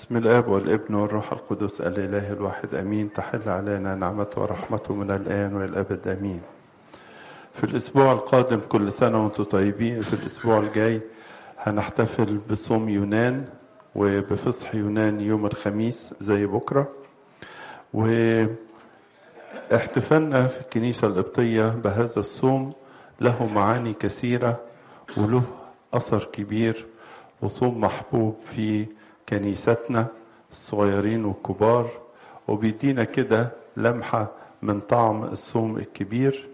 بسم الاب والابن والروح القدس الاله الواحد امين تحل علينا نعمته ورحمته من الان والى الابد امين في الاسبوع القادم كل سنه وانتم طيبين في الاسبوع الجاي هنحتفل بصوم يونان وبفصح يونان يوم الخميس زي بكره واحتفالنا في الكنيسه القبطيه بهذا الصوم له معاني كثيره وله اثر كبير وصوم محبوب في كنيستنا الصغيرين والكبار وبيدينا كده لمحة من طعم الصوم الكبير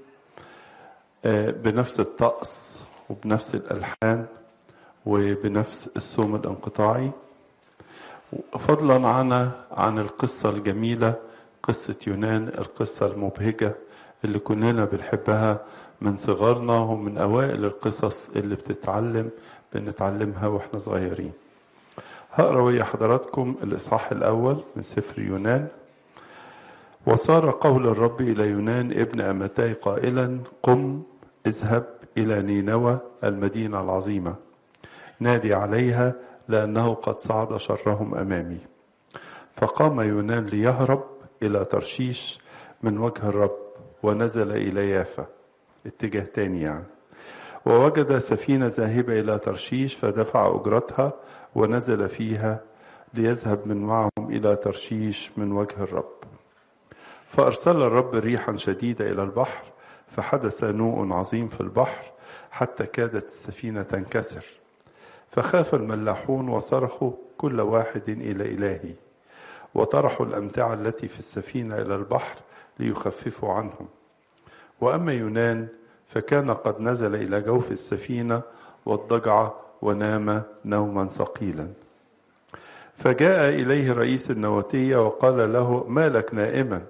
بنفس الطقس وبنفس الألحان وبنفس الصوم الانقطاعي فضلا عن عن القصة الجميلة قصة يونان القصة المبهجة اللي كلنا بنحبها من صغرنا ومن أوائل القصص اللي بتتعلم بنتعلمها واحنا صغيرين هقرا ويا حضراتكم الاصحاح الاول من سفر يونان وصار قول الرب الى يونان ابن امتاي قائلا قم اذهب الى نينوى المدينه العظيمه نادي عليها لانه قد صعد شرهم امامي فقام يونان ليهرب الى ترشيش من وجه الرب ونزل الى يافا اتجاه تاني يعني ووجد سفينة ذاهبة إلى ترشيش فدفع أجرتها ونزل فيها ليذهب من معهم إلى ترشيش من وجه الرب فأرسل الرب ريحا شديدة إلى البحر فحدث نوء عظيم في البحر حتى كادت السفينة تنكسر فخاف الملاحون وصرخوا كل واحد إلى إلهي وطرحوا الأمتعة التي في السفينة إلى البحر ليخففوا عنهم وأما يونان فكان قد نزل إلى جوف السفينة واضطجع ونام نوما ثقيلا فجاء إليه رئيس النواتية وقال له ما لك نائما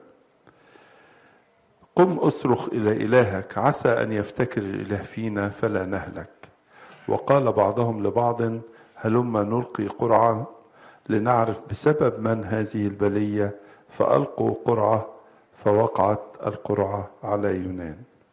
قم أصرخ إلى إلهك عسى أن يفتكر الإله فينا فلا نهلك وقال بعضهم لبعض هلما نلقي قرعة لنعرف بسبب من هذه البلية فألقوا قرعة فوقعت القرعة على يونان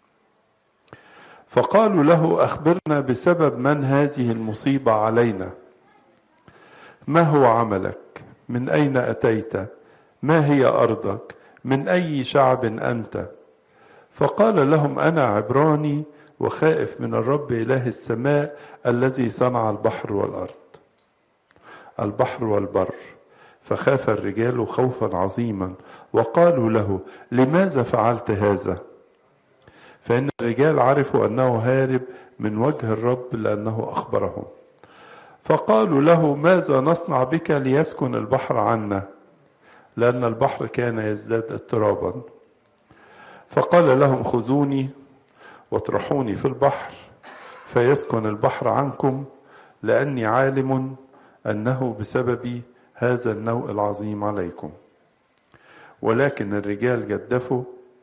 فقالوا له اخبرنا بسبب من هذه المصيبه علينا ما هو عملك من اين اتيت ما هي ارضك من اي شعب انت فقال لهم انا عبراني وخائف من الرب اله السماء الذي صنع البحر والارض البحر والبر فخاف الرجال خوفا عظيما وقالوا له لماذا فعلت هذا فإن الرجال عرفوا أنه هارب من وجه الرب لأنه أخبرهم فقالوا له ماذا نصنع بك ليسكن البحر عنا لأن البحر كان يزداد اضطرابا فقال لهم خذوني واطرحوني في البحر فيسكن البحر عنكم لأني عالم أنه بسبب هذا النوء العظيم عليكم ولكن الرجال جدفوا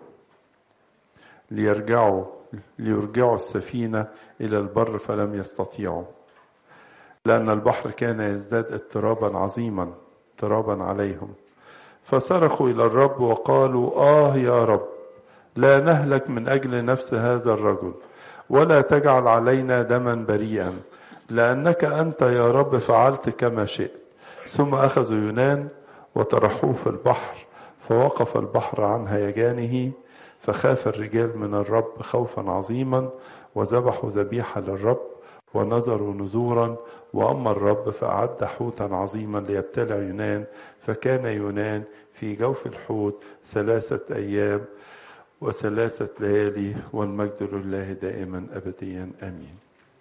ليرجعوا ليرجعوا السفينة إلى البر فلم يستطيعوا لأن البحر كان يزداد اضطرابا عظيما اضطرابا عليهم فصرخوا إلى الرب وقالوا آه يا رب لا نهلك من أجل نفس هذا الرجل ولا تجعل علينا دما بريئا لأنك أنت يا رب فعلت كما شئت ثم أخذوا يونان وطرحوه في البحر فوقف البحر عن هيجانه فخاف الرجال من الرب خوفا عظيما وذبحوا ذبيحة للرب ونظروا نذورا وأما الرب فأعد حوتا عظيما ليبتلع يونان فكان يونان في جوف الحوت ثلاثة أيام وثلاثة ليالي والمجد لله دائما أبديا آمين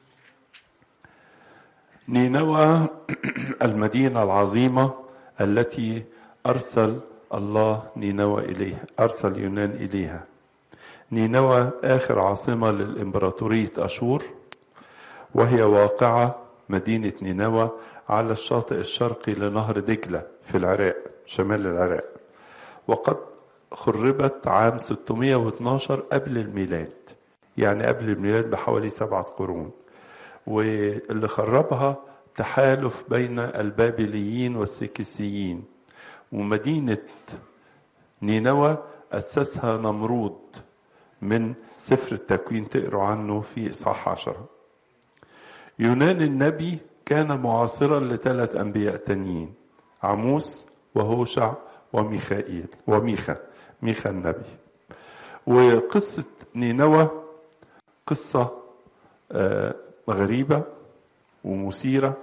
نينوى المدينة العظيمة التي أرسل الله نينوى إليها أرسل يونان إليها نينوى آخر عاصمة للإمبراطورية أشور وهي واقعة مدينة نينوى على الشاطئ الشرقي لنهر دجلة في العراق شمال العراق وقد خربت عام 612 قبل الميلاد يعني قبل الميلاد بحوالي سبعة قرون واللي خربها تحالف بين البابليين والسكسيين ومدينة نينوى أسسها نمرود من سفر التكوين تقروا عنه في إصحاح عشرة يونان النبي كان معاصرا لثلاث أنبياء تانيين عموس وهوشع وميخائيل وميخا ميخا النبي وقصة نينوى قصة غريبة ومثيرة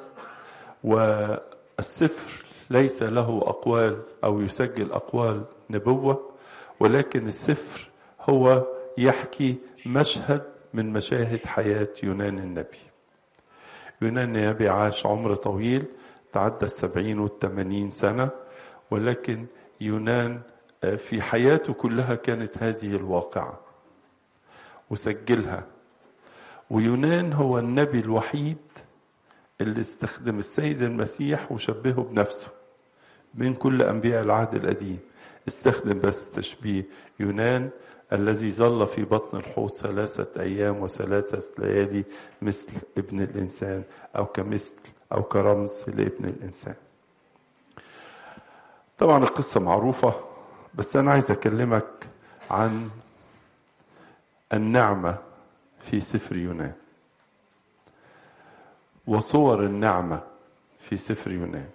والسفر ليس له أقوال أو يسجل أقوال نبوة ولكن السفر هو يحكي مشهد من مشاهد حياة يونان النبي يونان النبي عاش عمر طويل تعدى السبعين والثمانين سنة ولكن يونان في حياته كلها كانت هذه الواقعة وسجلها ويونان هو النبي الوحيد اللي استخدم السيد المسيح وشبهه بنفسه من كل أنبياء العهد القديم استخدم بس تشبيه يونان الذي ظل في بطن الحوت ثلاثة أيام وثلاثة ليالي مثل ابن الإنسان أو كمثل أو كرمز لابن الإنسان طبعا القصة معروفة بس أنا عايز أكلمك عن النعمة في سفر يونان وصور النعمة في سفر يونان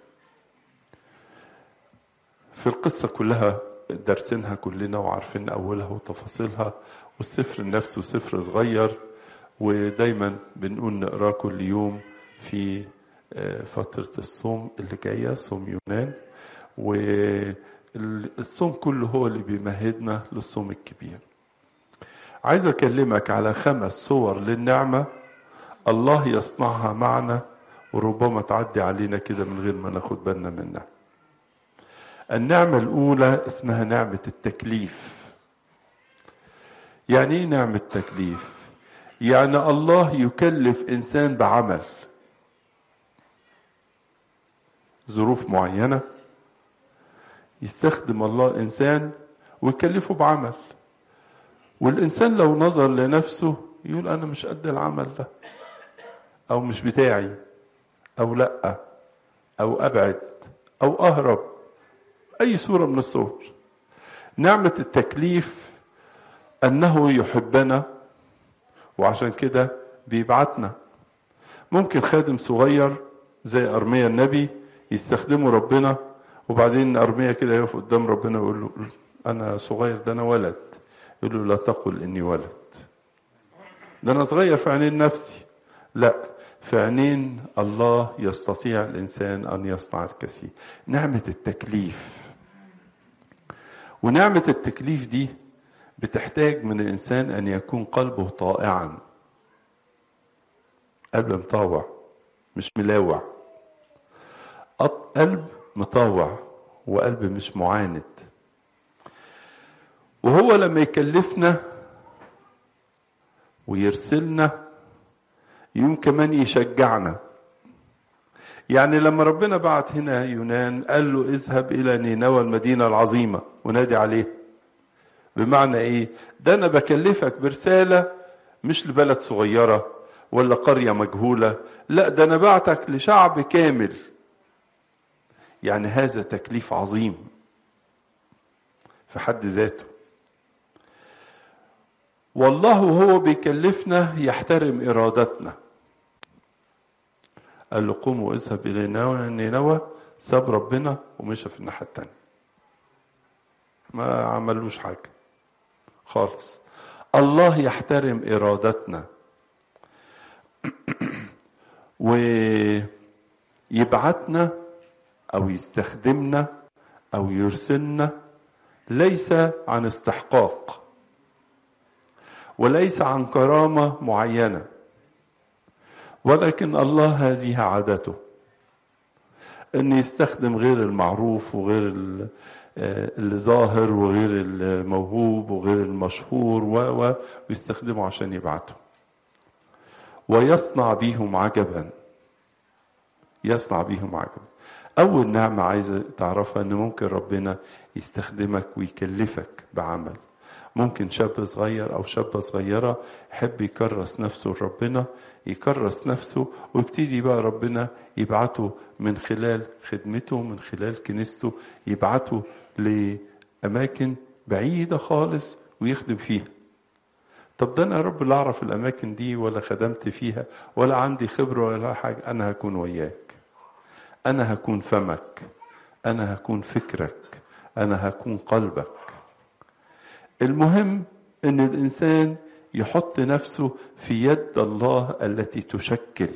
في القصة كلها دارسينها كلنا وعارفين أولها وتفاصيلها والسفر نفسه سفر صغير ودايما بنقول نقراه كل يوم في فترة الصوم اللي جاية صوم يونان والصوم كله هو اللي بيمهدنا للصوم الكبير عايز أكلمك على خمس صور للنعمة الله يصنعها معنا وربما تعدي علينا كده من غير ما ناخد بالنا منها النعمة الأولى اسمها نعمة التكليف يعني ايه نعمة تكليف يعني الله يكلف إنسان بعمل ظروف معينة يستخدم الله إنسان ويكلفه بعمل والإنسان لو نظر لنفسه يقول أنا مش قد العمل ده أو مش بتاعي أو لأ أو أبعد أو أهرب أي صورة من الصور نعمة التكليف أنه يحبنا وعشان كده بيبعتنا ممكن خادم صغير زي أرميا النبي يستخدمه ربنا وبعدين أرميا كده يقف قدام ربنا ويقول له أنا صغير ده أنا ولد يقول له لا تقل إني ولد ده أنا صغير في عينين نفسي لا في عينين الله يستطيع الإنسان أن يصنع الكثير نعمة التكليف ونعمة التكليف دي بتحتاج من الإنسان أن يكون قلبه طائعا قلب مطاوع مش ملاوع قلب مطاوع وقلب مش معاند وهو لما يكلفنا ويرسلنا يوم كمان يشجعنا يعني لما ربنا بعت هنا يونان قال له اذهب الى نينوى المدينه العظيمه ونادي عليه بمعنى ايه ده انا بكلفك برساله مش لبلد صغيره ولا قريه مجهوله لا ده انا بعتك لشعب كامل يعني هذا تكليف عظيم في حد ذاته والله وهو بيكلفنا يحترم ارادتنا قال له قوم واذهب الى نينوى ساب ربنا ومشى في الناحيه التانيه ما عملوش حاجه خالص الله يحترم ارادتنا ويبعتنا او يستخدمنا او يرسلنا ليس عن استحقاق وليس عن كرامه معينه ولكن الله هذه عادته ان يستخدم غير المعروف وغير اللي ظاهر وغير الموهوب وغير المشهور و ويستخدمه عشان يبعته ويصنع بيهم عجبا يصنع بيهم عجبا اول نعمه عايزه تعرفها ان ممكن ربنا يستخدمك ويكلفك بعمل ممكن شاب صغير او شابه صغيره يحب يكرس نفسه لربنا يكرس نفسه ويبتدي بقى ربنا يبعته من خلال خدمته من خلال كنيسته يبعته لاماكن بعيده خالص ويخدم فيها طب ده انا يا رب لا اعرف الاماكن دي ولا خدمت فيها ولا عندي خبره ولا حاجه انا هكون وياك انا هكون فمك أنا هكون فكرك أنا هكون قلبك المهم أن الإنسان يحط نفسه في يد الله التي تشكل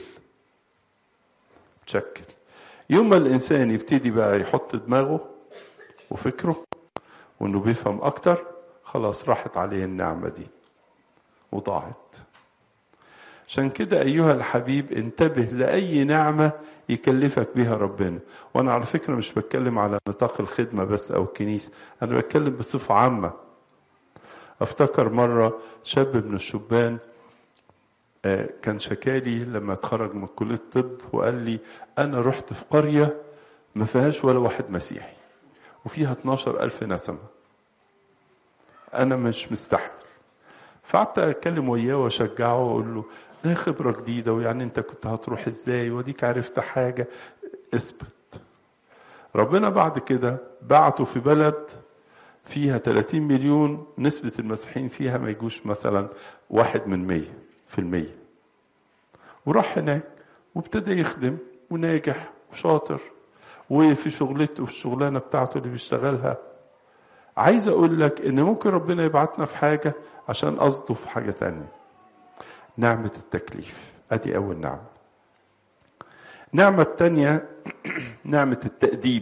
تشكل يوم ما الإنسان يبتدي بقى يحط دماغه وفكره وإنه بيفهم أكتر خلاص راحت عليه النعمة دي وضاعت عشان كده أيها الحبيب انتبه لأي نعمة يكلفك بها ربنا وأنا على فكرة مش بتكلم على نطاق الخدمة بس أو الكنيسة أنا بتكلم بصفة عامة أفتكر مرة شاب من الشبان كان شكالي لما اتخرج من كلية الطب وقال لي أنا رحت في قرية ما فيهاش ولا واحد مسيحي وفيها 12 ألف نسمة أنا مش مستحمل فقعدت أتكلم وياه وأشجعه وأقول له ده خبرة جديدة ويعني أنت كنت هتروح إزاي وديك عرفت حاجة اثبت ربنا بعد كده بعته في بلد فيها 30 مليون نسبة المسيحيين فيها ما يجوش مثلا واحد من مية في المية وراح هناك وابتدى يخدم وناجح وشاطر وفي شغلته في الشغلانة بتاعته اللي بيشتغلها عايز اقول لك ان ممكن ربنا يبعتنا في حاجة عشان قصده في حاجة تانية نعمة التكليف ادي اول نعمة النعمة التانية نعمة التأديب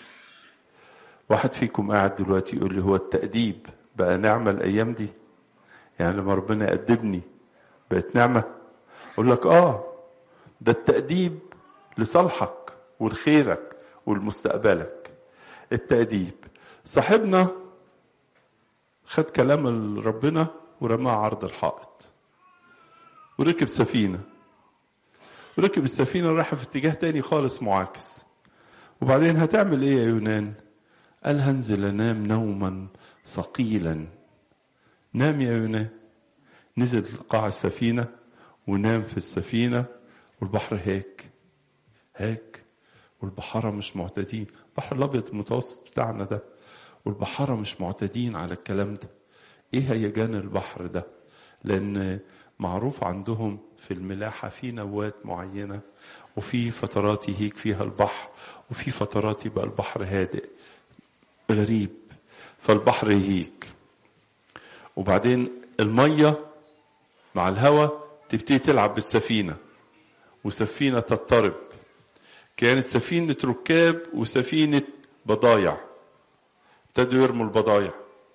واحد فيكم قاعد دلوقتي يقول لي هو التأديب بقى نعمة الأيام دي يعني لما ربنا يأدبني بقت نعمة أقول لك آه ده التأديب لصالحك ولخيرك ولمستقبلك التأديب صاحبنا خد كلام ربنا ورماه عرض الحائط وركب سفينة وركب السفينة رايحة في اتجاه تاني خالص معاكس وبعدين هتعمل ايه يا يونان قال هنزل انام نوما ثقيلا نام يا يونان نزل قاع السفينة ونام في السفينة والبحر هيك هيك والبحارة مش معتادين البحر الأبيض المتوسط بتاعنا ده والبحارة مش معتادين على الكلام ده ايه هيجان البحر ده لأن معروف عندهم في الملاحة في نوات معينة وفي فترات يهيج فيها البحر وفي فترات يبقى البحر هادئ غريب فالبحر يهيج وبعدين المية مع الهواء تبتدي تلعب بالسفينة وسفينة تضطرب كانت سفينة ركاب وسفينة بضايع ابتدوا يرموا البضايع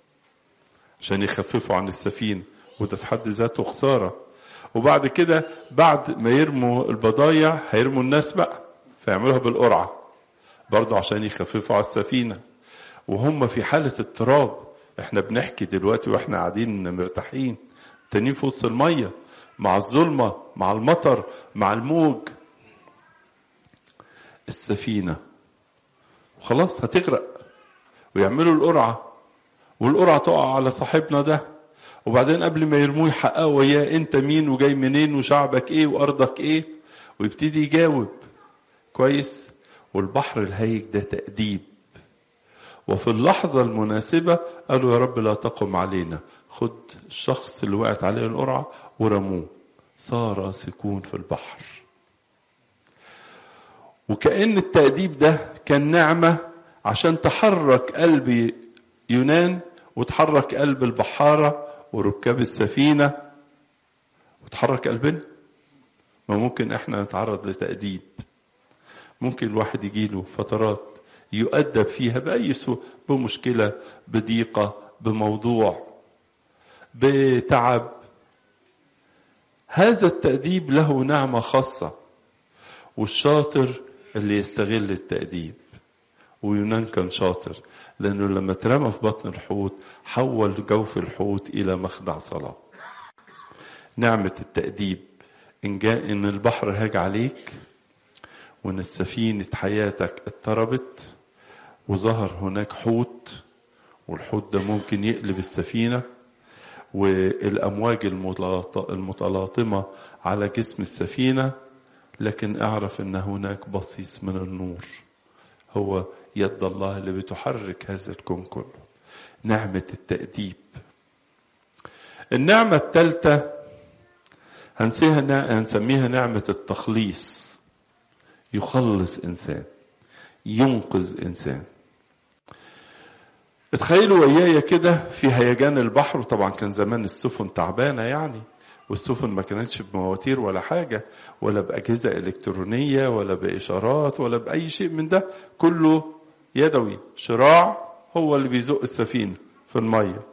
عشان يخففوا عن السفينة وده في حد ذاته خسارة وبعد كده بعد ما يرموا البضايع هيرموا الناس بقى فيعملوها بالقرعة برضه عشان يخففوا على السفينة وهم في حالة اضطراب احنا بنحكي دلوقتي واحنا قاعدين مرتاحين تانيين في وسط المية مع الظلمة مع المطر مع الموج السفينة وخلاص هتغرق ويعملوا القرعة والقرعة تقع على صاحبنا ده وبعدين قبل ما يرموه يحققوا وياه انت مين وجاي منين وشعبك ايه وارضك ايه ويبتدي يجاوب كويس والبحر الهيج ده تأديب وفي اللحظة المناسبة قالوا يا رب لا تقم علينا خد الشخص اللي وقعت عليه القرعة ورموه صار سكون في البحر وكأن التأديب ده كان نعمة عشان تحرك قلب يونان وتحرك قلب البحارة وركاب السفينة وتحرك قلبنا ما ممكن احنا نتعرض لتأديب ممكن الواحد يجيله فترات يؤدب فيها بأي سوء بمشكلة بضيقة بموضوع بتعب هذا التأديب له نعمة خاصة والشاطر اللي يستغل التأديب ويونان كان شاطر لأنه لما اترمى في بطن الحوت حول جوف الحوت إلى مخدع صلاة نعمة التأديب إن جاء إن البحر هاج عليك وإن السفينة حياتك اضطربت وظهر هناك حوت والحوت ده ممكن يقلب السفينة والأمواج المتلاطمة على جسم السفينة لكن اعرف ان هناك بصيص من النور هو يد الله اللي بتحرك هذا الكون كله نعمة التأديب النعمة الثالثة هنسميها نعمة التخليص يخلص إنسان ينقذ إنسان اتخيلوا ويايا كده في هيجان البحر وطبعا كان زمان السفن تعبانة يعني والسفن ما كانتش بمواتير ولا حاجة ولا بأجهزة إلكترونية ولا بإشارات ولا بأي شيء من ده كله يدوي شراع هو اللي بيزق السفينة في المية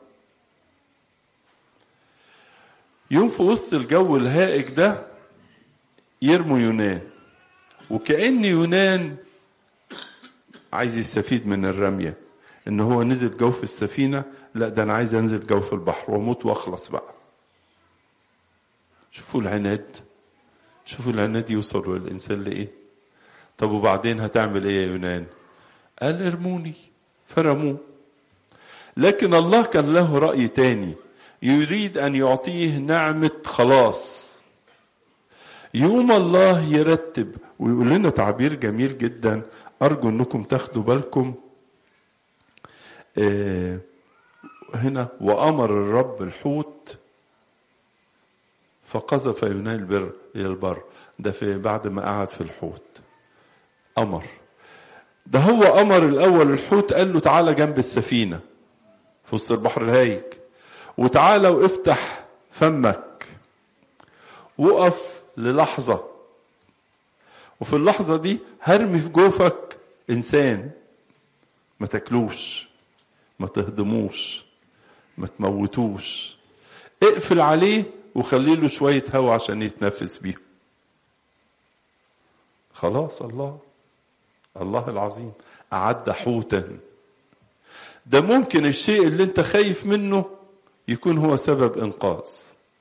يوم في وسط الجو الهائج ده يرموا يونان وكأن يونان عايز يستفيد من الرمية ان هو نزل جوف السفينة لا ده انا عايز انزل جوف البحر واموت واخلص بقى شوفوا العناد شوفوا العناد يوصل الانسان لايه طب وبعدين هتعمل ايه يا يونان قال ارموني فرموه لكن الله كان له رأي تاني يريد أن يعطيه نعمة خلاص يوم الله يرتب ويقول لنا تعبير جميل جدا أرجو أنكم تاخدوا بالكم آه هنا وأمر الرب الحوت فقذف يونان البر إلى البر ده في بعد ما قعد في الحوت أمر ده هو أمر الأول الحوت قال له تعالى جنب السفينة في وسط البحر الهايج وتعالى وافتح فمك وقف للحظة وفي اللحظة دي هرمي في جوفك إنسان ما تاكلوش ما تهضموش ما تموتوش اقفل عليه وخلي له شوية هوا عشان يتنفس بيهم خلاص الله الله العظيم أعد حوتا ده ممكن الشيء اللي انت خايف منه يكون هو سبب انقاذ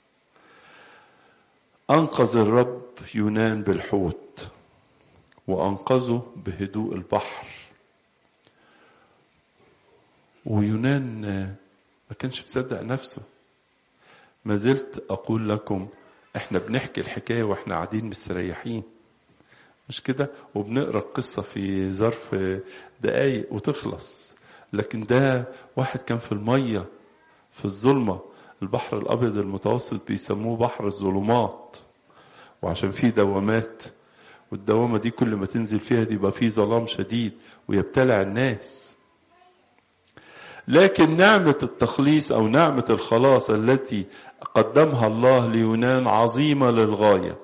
انقذ الرب يونان بالحوت وانقذه بهدوء البحر ويونان ما كانش مصدق نفسه ما زلت اقول لكم احنا بنحكي الحكايه واحنا قاعدين مستريحين مش كده وبنقرا القصه في ظرف دقايق وتخلص لكن ده واحد كان في الميه في الظلمه البحر الابيض المتوسط بيسموه بحر الظلمات وعشان فيه دوامات والدوامه دي كل ما تنزل فيها دي يبقى فيه ظلام شديد ويبتلع الناس لكن نعمه التخليص او نعمه الخلاص التي قدمها الله ليونان عظيمه للغايه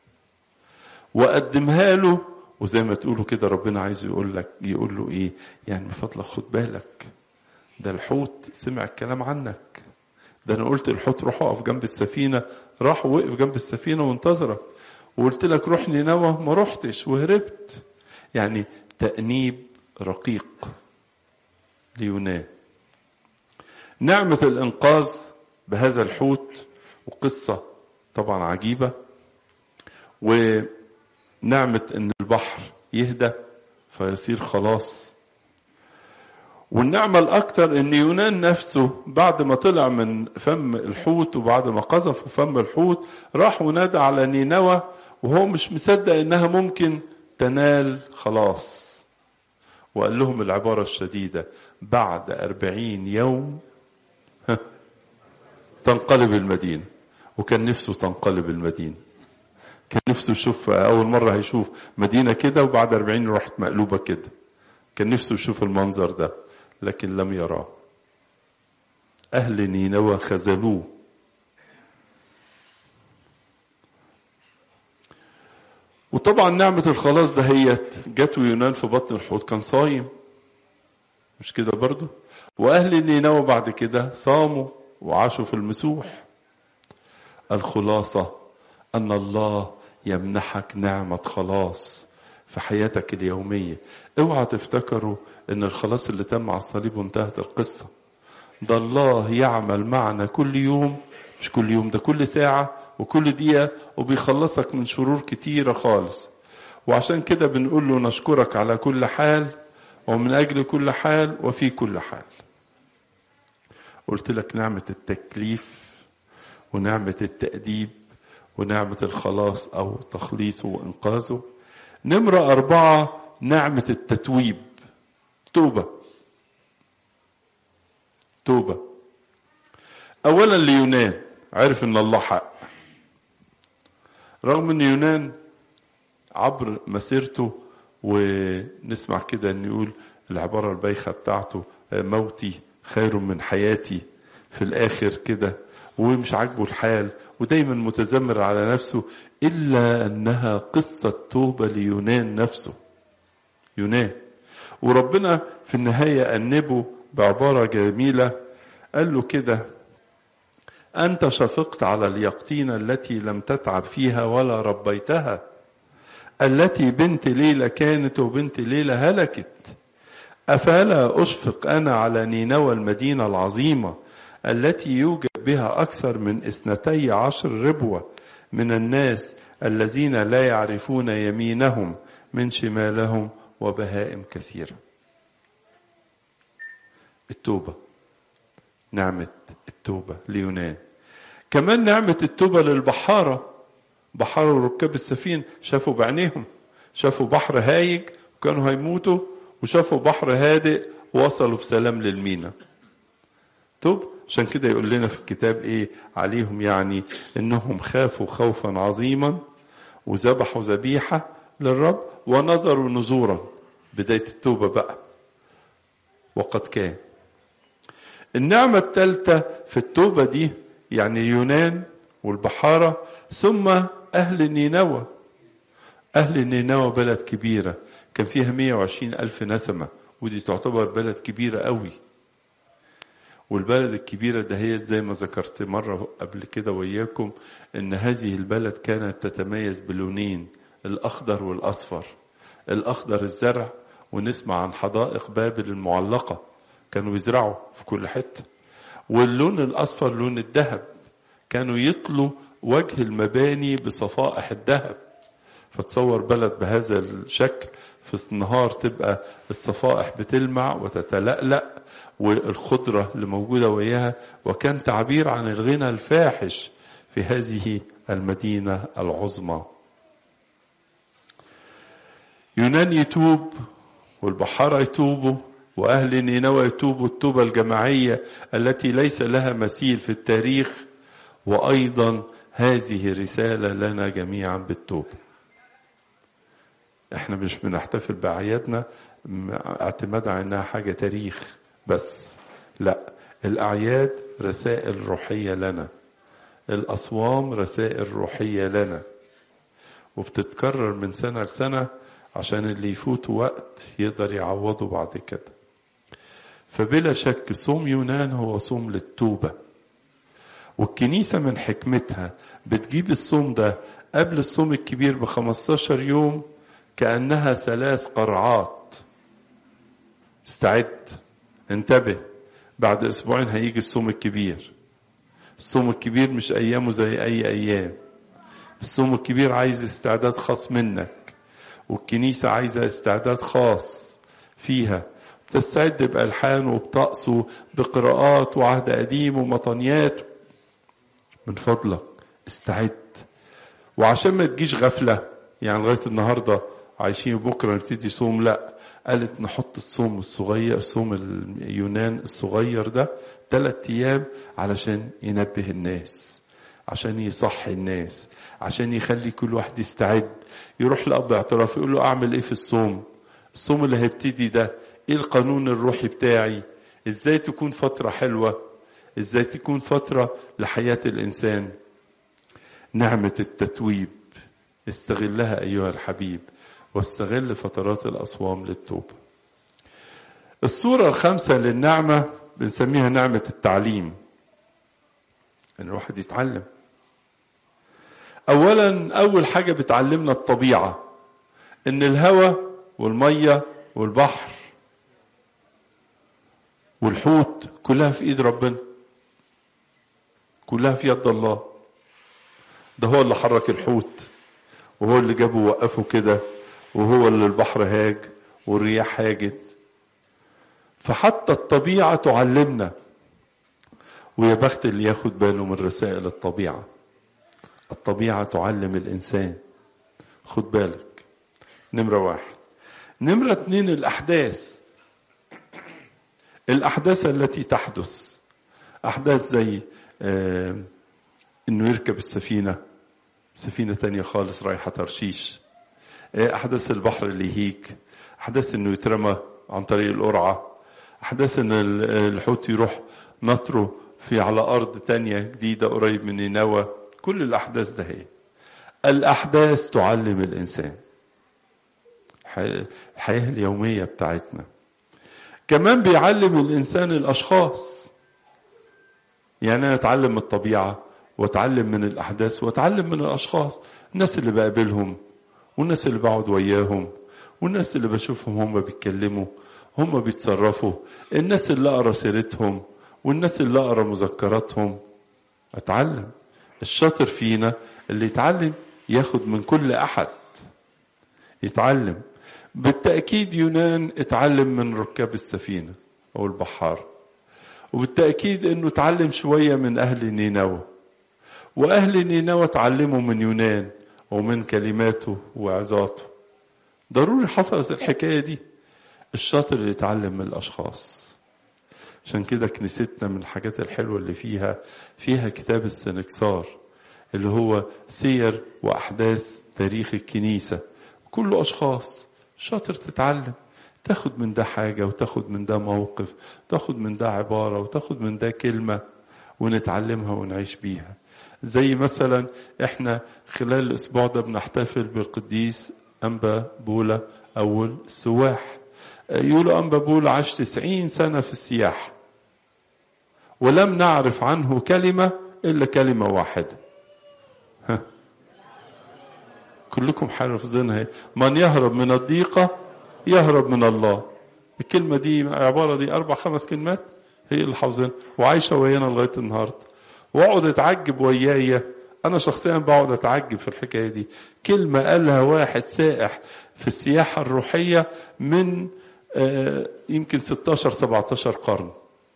وقدمها له وزي ما تقولوا كده ربنا عايز يقول لك يقول له ايه يعني من فضلك خد بالك ده الحوت سمع الكلام عنك ده انا قلت الحوت روح اقف جنب السفينه راح وقف جنب السفينه وانتظرك وقلت لك روح نينوى ما رحتش وهربت يعني تأنيب رقيق ليونان نعمة الإنقاذ بهذا الحوت وقصة طبعا عجيبة ونعمة إن البحر يهدى فيصير خلاص والنعمة الأكثر إن يونان نفسه بعد ما طلع من فم الحوت وبعد ما قذف فم الحوت راح ونادى على نينوى وهو مش مصدق إنها ممكن تنال خلاص وقال لهم العبارة الشديدة بعد أربعين يوم تنقلب المدينة وكان نفسه تنقلب المدينة كان نفسه يشوف أول مرة هيشوف مدينة كده وبعد أربعين راحت مقلوبة كده كان نفسه يشوف المنظر ده لكن لم يراه أهل نينوى خذلوه وطبعا نعمة الخلاص دهيت جت يونان في بطن الحوت كان صايم مش كده برضو وأهل نينوى بعد كده صاموا وعاشوا في المسوح الخلاصة أن الله يمنحك نعمة خلاص في حياتك اليومية اوعى تفتكروا ان الخلاص اللي تم على الصليب وانتهت القصة ده الله يعمل معنا كل يوم مش كل يوم ده كل ساعة وكل دقيقة وبيخلصك من شرور كتيرة خالص وعشان كده بنقول له نشكرك على كل حال ومن أجل كل حال وفي كل حال قلت لك نعمة التكليف ونعمة التأديب ونعمة الخلاص أو تخليصه وإنقاذه نمرة أربعة نعمة التتويب توبة توبة أولا ليونان عرف إن الله حق رغم إن يونان عبر مسيرته ونسمع كده ان يقول العبارة البايخة بتاعته موتي خير من حياتي في الاخر كده ومش عاجبه الحال ودايما متذمر على نفسه الا انها قصة توبة ليونان نفسه يونان وربنا في النهاية أنبه بعبارة جميلة قال له كده أنت شفقت على اليقطينة التي لم تتعب فيها ولا ربيتها التي بنت ليلى كانت وبنت ليلى هلكت أفلا أشفق أنا على نينوى المدينة العظيمة التي يوجد بها أكثر من اثنتي عشر ربوة من الناس الذين لا يعرفون يمينهم من شمالهم وبهائم كثيرة التوبة نعمة التوبة ليونان كمان نعمة التوبة للبحارة بحارة ركاب السفين شافوا بعينيهم شافوا بحر هايج وكانوا هيموتوا وشافوا بحر هادئ ووصلوا بسلام للمينا توب عشان كده يقول لنا في الكتاب ايه عليهم يعني انهم خافوا خوفا عظيما وذبحوا ذبيحة للرب ونظروا نزورا بداية التوبة بقى وقد كان النعمة الثالثة في التوبة دي يعني اليونان والبحارة ثم أهل نينوى أهل نينوى بلد كبيرة كان فيها 120 ألف نسمة ودي تعتبر بلد كبيرة قوي والبلد الكبيرة ده هي زي ما ذكرت مرة قبل كده وإياكم إن هذه البلد كانت تتميز بلونين الأخضر والأصفر الأخضر الزرع ونسمع عن حدائق بابل المعلقة كانوا بيزرعوا في كل حتة واللون الأصفر لون الذهب كانوا يطلوا وجه المباني بصفائح الذهب فتصور بلد بهذا الشكل في النهار تبقى الصفائح بتلمع وتتلألأ والخضرة اللي موجودة وياها وكان تعبير عن الغنى الفاحش في هذه المدينة العظمى يونان يتوب والبحارة يتوبوا وأهل نينوى يتوبوا التوبة الجماعية التي ليس لها مثيل في التاريخ وأيضا هذه رسالة لنا جميعا بالتوبة احنا مش بنحتفل بأعيادنا اعتماد على انها حاجة تاريخ بس لا الأعياد رسائل روحية لنا الأصوام رسائل روحية لنا وبتتكرر من سنة لسنة عشان اللي يفوتوا وقت يقدر يعوضه بعد كده فبلا شك صوم يونان هو صوم للتوبة والكنيسة من حكمتها بتجيب الصوم ده قبل الصوم الكبير ب 15 يوم كأنها ثلاث قرعات استعد انتبه بعد اسبوعين هيجي الصوم الكبير الصوم الكبير مش ايامه زي اي ايام الصوم الكبير عايز استعداد خاص منك والكنيسة عايزة استعداد خاص فيها تستعد بألحان وبطقس بقراءات وعهد قديم ومطنيات من فضلك استعد وعشان ما تجيش غفلة يعني لغاية النهاردة عايشين بكرة نبتدي صوم لا قالت نحط الصوم الصغير صوم اليونان الصغير ده ثلاث أيام علشان ينبه الناس عشان يصحي الناس عشان يخلي كل واحد يستعد يروح لأب اعتراف يقول له أعمل إيه في الصوم الصوم اللي هيبتدي ده إيه القانون الروحي بتاعي إزاي تكون فترة حلوة إزاي تكون فترة لحياة الإنسان نعمة التتويب استغلها أيها الحبيب واستغل فترات الأصوام للتوبة الصورة الخامسة للنعمة بنسميها نعمة التعليم ان الواحد يتعلم اولا اول حاجه بتعلمنا الطبيعه ان الهواء والميه والبحر والحوت كلها في ايد ربنا كلها في يد الله ده هو اللي حرك الحوت وهو اللي جابه ووقفه كده وهو اللي البحر هاج والرياح هاجت فحتى الطبيعه تعلمنا ويا بخت اللي ياخد باله من رسائل الطبيعة الطبيعة تعلم الإنسان خد بالك نمرة واحد نمرة اتنين الأحداث الأحداث التي تحدث أحداث زي آه إنه يركب السفينة سفينة تانية خالص رايحة ترشيش أحداث البحر اللي يهيج أحداث إنه يترمى عن طريق القرعة أحداث إن الحوت يروح نطره في على أرض تانية جديدة قريب من نينوى كل الأحداث ده هي الأحداث تعلم الإنسان الحياة اليومية بتاعتنا كمان بيعلم الإنسان الأشخاص يعني أنا أتعلم من الطبيعة وأتعلم من الأحداث وأتعلم من الأشخاص الناس اللي بقابلهم والناس اللي بقعد وياهم والناس اللي بشوفهم هم بيتكلموا هم بيتصرفوا الناس اللي أقرأ سيرتهم والناس اللي أقرأ مذكراتهم أتعلم الشاطر فينا اللي يتعلم ياخد من كل أحد يتعلم بالتأكيد يونان اتعلم من ركاب السفينة أو البحار وبالتأكيد أنه اتعلم شوية من أهل نينوى وأهل نينوى اتعلموا من يونان ومن كلماته وعظاته ضروري حصلت الحكاية دي الشاطر اللي يتعلم من الأشخاص عشان كده كنيستنا من الحاجات الحلوة اللي فيها فيها كتاب السنكسار اللي هو سير وأحداث تاريخ الكنيسة كله أشخاص شاطر تتعلم تاخد من ده حاجة وتاخد من ده موقف تاخد من ده عبارة وتاخد من ده كلمة ونتعلمها ونعيش بيها زي مثلا احنا خلال الاسبوع ده بنحتفل بالقديس انبا بولا اول السواح يقولوا انبا بولا عاش تسعين سنة في السياحة ولم نعرف عنه كلمة الا كلمة واحدة ها. كلكم حافظينها من يهرب من الضيقة يهرب من الله الكلمة دي العبارة دي أربع خمس كلمات هي اللي حافظينها وعايشة ويانا لغاية النهاردة واقعد اتعجب ويايا انا شخصيا بقعد اتعجب في الحكايه دي كلمه قالها واحد سائح في السياحه الروحيه من آه يمكن 16 17 قرن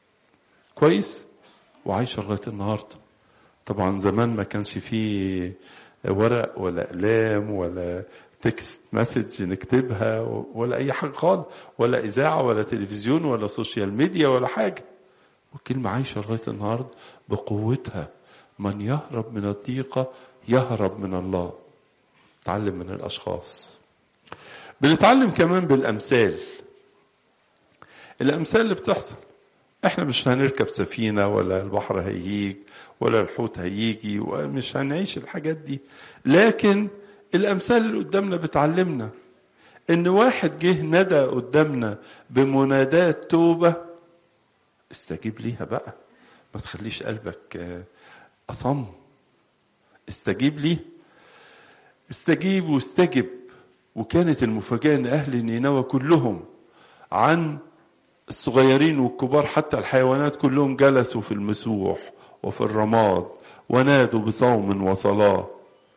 كويس وعايشه لغايه النهارده طبعا زمان ما كانش فيه ورق ولا اقلام ولا تكست مسج نكتبها ولا اي حاجه خالص ولا اذاعه ولا تلفزيون ولا سوشيال ميديا ولا حاجه والكلمه عايشه لغايه النهارده بقوتها من يهرب من الضيقة يهرب من الله تعلم من الأشخاص بنتعلم كمان بالأمثال الأمثال اللي بتحصل احنا مش هنركب سفينة ولا البحر هيجي ولا الحوت هيجي ومش هنعيش الحاجات دي لكن الأمثال اللي قدامنا بتعلمنا إن واحد جه ندى قدامنا بمنادات توبة استجيب ليها بقى ما تخليش قلبك أصم استجيب لي استجيب واستجب وكانت المفاجأة أن أهل نينوى كلهم عن الصغيرين والكبار حتى الحيوانات كلهم جلسوا في المسوح وفي الرماد ونادوا بصوم وصلاة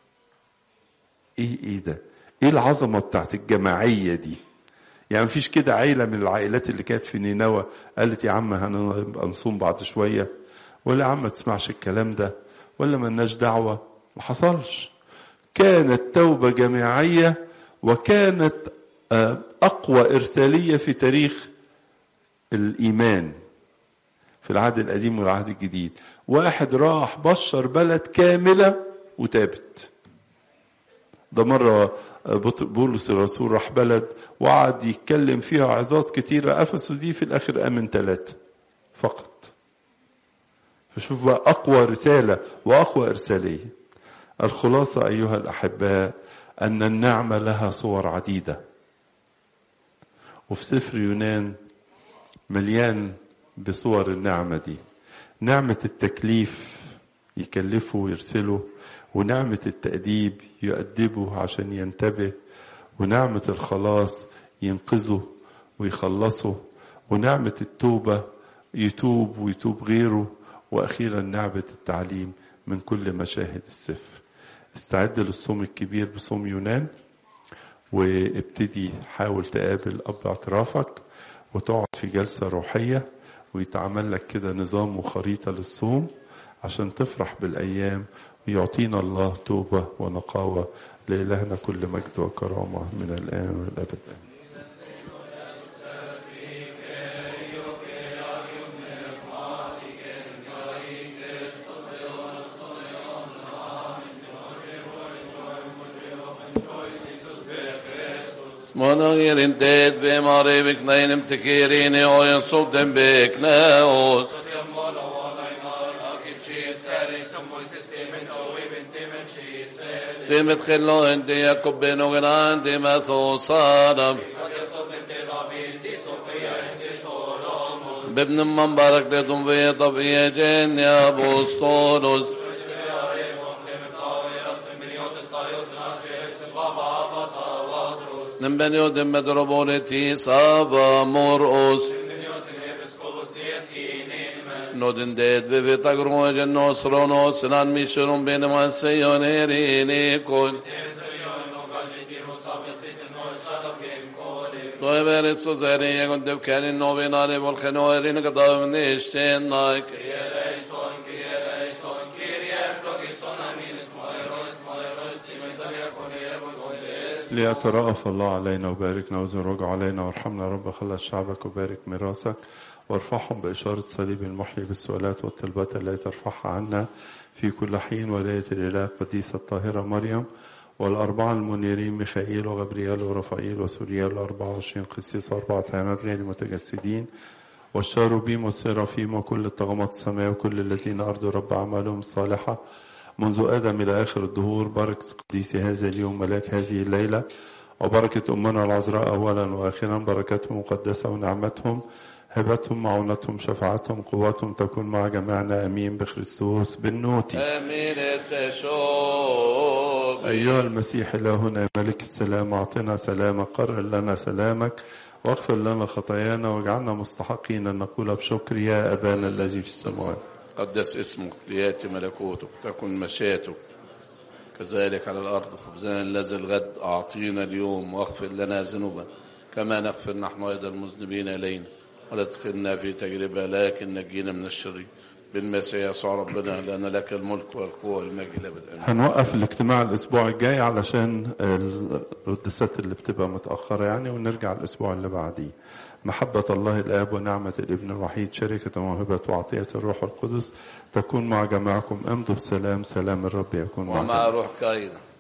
ايه ايه ده ايه العظمة بتاعت الجماعية دي يعني مفيش كده عيلة من العائلات اللي كانت في نينوى قالت يا عم هنبقى نصوم بعد شوية ولا يا عم ما تسمعش الكلام ده ولا ملناش دعوة ما حصلش كانت توبة جماعية وكانت أقوى إرسالية في تاريخ الإيمان في العهد القديم والعهد الجديد واحد راح بشر بلد كاملة وتابت ده مرة بولس الرسول راح بلد وقعد يتكلم فيها عظات كتيرة أفسس دي في الآخر آمن ثلاثة فقط فشوف بقى أقوى رسالة وأقوى إرسالية الخلاصة أيها الأحباء أن النعمة لها صور عديدة وفي سفر يونان مليان بصور النعمة دي نعمة التكليف يكلفه ويرسله ونعمة التأديب يؤدبه عشان ينتبه ونعمة الخلاص ينقذه ويخلصه ونعمة التوبة يتوب ويتوب غيره وأخيرا نعمة التعليم من كل مشاهد السفر استعد للصوم الكبير بصوم يونان وابتدي حاول تقابل أب اعترافك وتقعد في جلسة روحية ويتعمل لك كده نظام وخريطة للصوم عشان تفرح بالأيام ويعطينا الله توبة ونقاوة لإلهنا كل مجد وكرامة من الآن والأبد آمين Jesus, منغير ديد بماري بكنين امتكيرين ويصوب دم بكناوس بمدخلو انت يكب بينو غنان دي مثو صارم بابن مبارك لدم في طبيعة جن يا بوسطولوس نمبن يودم مدربولتي صابا مرقص نودن ديد في تقرون جنو سرونو سنان ميشرون بين ما سيونيريني كون Då är så så är det jag inte kan i någon av de volkanoer i något av nisten like. ليترأف الله علينا وباركنا وزرج علينا وارحمنا رب خلص شعبك وبارك ميراثك وارفعهم بإشارة صليب المحيي بالسؤالات والطلبات التي ترفعها عنا في كل حين ولاية الإله القديسة الطاهرة مريم والأربعة المنيرين ميخائيل وغبريال ورفائيل وسوريال الأربعة وعشرين قسيس وأربعة عينات غير متجسدين والشاروبيم والسرافيم وكل الطغمات السماء وكل الذين أرضوا رب أعمالهم الصالحة منذ آدم إلى آخر الدهور بركة قديس هذا اليوم ملاك هذه الليلة وبركة أمنا العذراء أولا وآخرا بركتهم مقدسة ونعمتهم هبتهم معونتهم شفاعتهم قوتهم تكون مع جميعنا أمين بخريستوس بالنوتي امين سشوق أيها المسيح إلهنا ملك السلام أعطنا سلامك قرر لنا سلامك واغفر لنا خطايانا واجعلنا مستحقين أن نقول بشكر يا أبانا الذي في السماوات قدس اسمك لياتي ملكوتك تكن مشيئتك كذلك على الأرض خبزنا الذي الغد أعطينا اليوم واغفر لنا ذنوبنا كما نغفر نحن أيضا المذنبين إلينا ولا تدخلنا في تجربة لكن نجينا من الشر بالمسيح يسوع ربنا لأن لك الملك والقوة والمجد إلى أبد آمين. هنوقف الاجتماع الأسبوع الجاي علشان القداسات اللي بتبقى متأخرة يعني ونرجع الأسبوع اللي بعديه محبة الله الآب ونعمة الابن الوحيد شركة موهبة وعطية الروح القدس تكون مع جميعكم امضوا بسلام سلام الرب يكون معكم ومع روحك أيضا